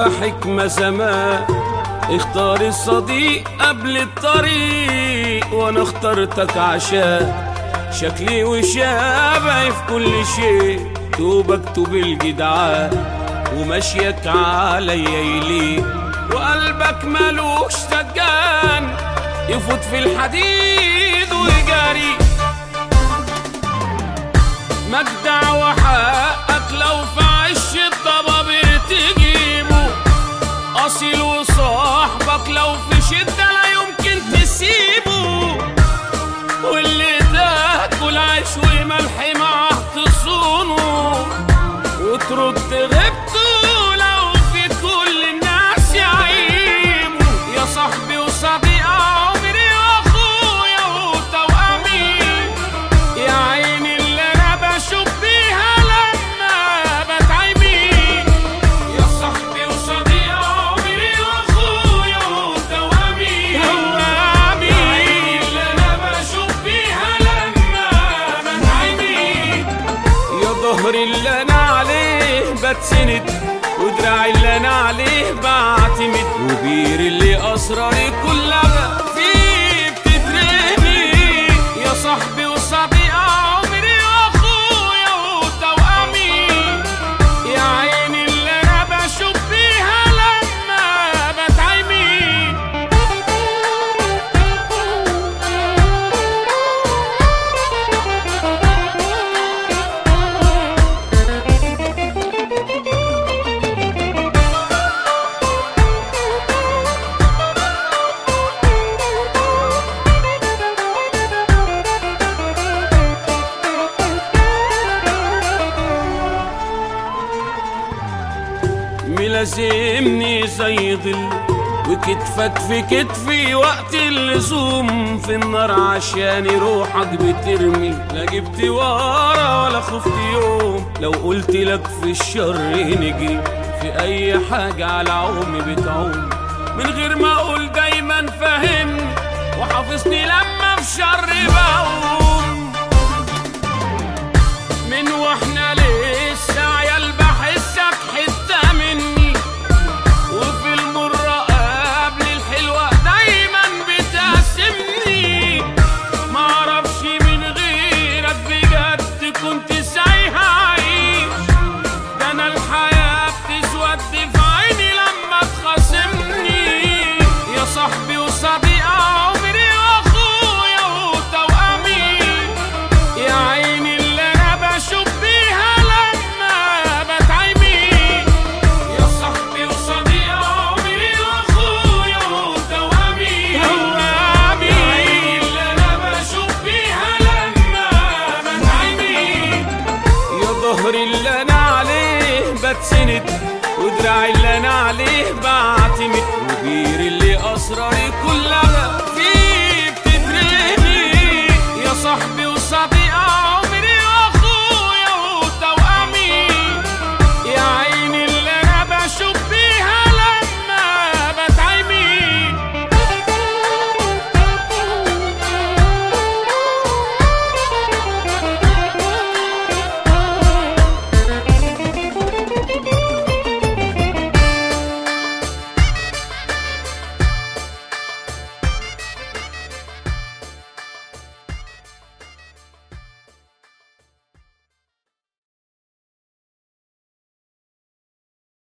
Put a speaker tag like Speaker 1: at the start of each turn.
Speaker 1: حكمة زمان اختار الصديق قبل الطريق وانا اخترتك عشان شكلي وشابهي في كل شيء توبك الجدعان ومشيك عليا يليق وقلبك ملوش سجان يفوت في الحديد ويجري مجدع وحقك لو في عش الضبابير تجيبه أصيل وصاحبك لو في شدة لا يمكن تسيبه واللي تاكل عيش وملح معاه تصونه وترد غيبته لو في كل الناس يعيبه يا صاحبي وصديق عمري واخويا وتوأمي يا عيني اللي انا بشوف بيها لما بتعمي يا صاحبي وصديق عمري واخويا وتوأمي توأمي يا عيني اللي انا بشوف بيها لما بتعمي يا ظهري اللي انا عليه بتسند ودراعي اللي انا عليه بعتمد وبير اللي اسراري كلها فيه بتترمي يا صاحبي وصديق عمري واخويا وتوأمي يا عيني اللي انا بشوف بيها لما بتعمي ملازمني زي ظل وكتفك في كتفي وقت اللزوم في النار عشان روحك بترمي لا جبت ورا ولا خفت يوم لو قلت لك في الشر نجري في اي حاجة على عومي بتعوم من غير ما اقول دايما فهمني وحافظني لما في شر بقوم من واحنا لسه عيال بحسك حتة مني وفي المرة قبل الحلوة دايما بتقسمني معرفش من غيرك بجد كنت سايحة عايش ده انا الحياة بتسود في عيني لما تخاصمني يا صاحبي وصديق عمري واخويا وتوأمي يا عيني اللي انا بشوف بيها لما بتعمي يا صاحبي وصديق عمري واخويا وتوأمي توأمي يا عيني اللي انا بشوف بيها لما بتعمي يا ظهري اللي انا عليه بتسند ودراعي اللي انا عليه بعتمد وبير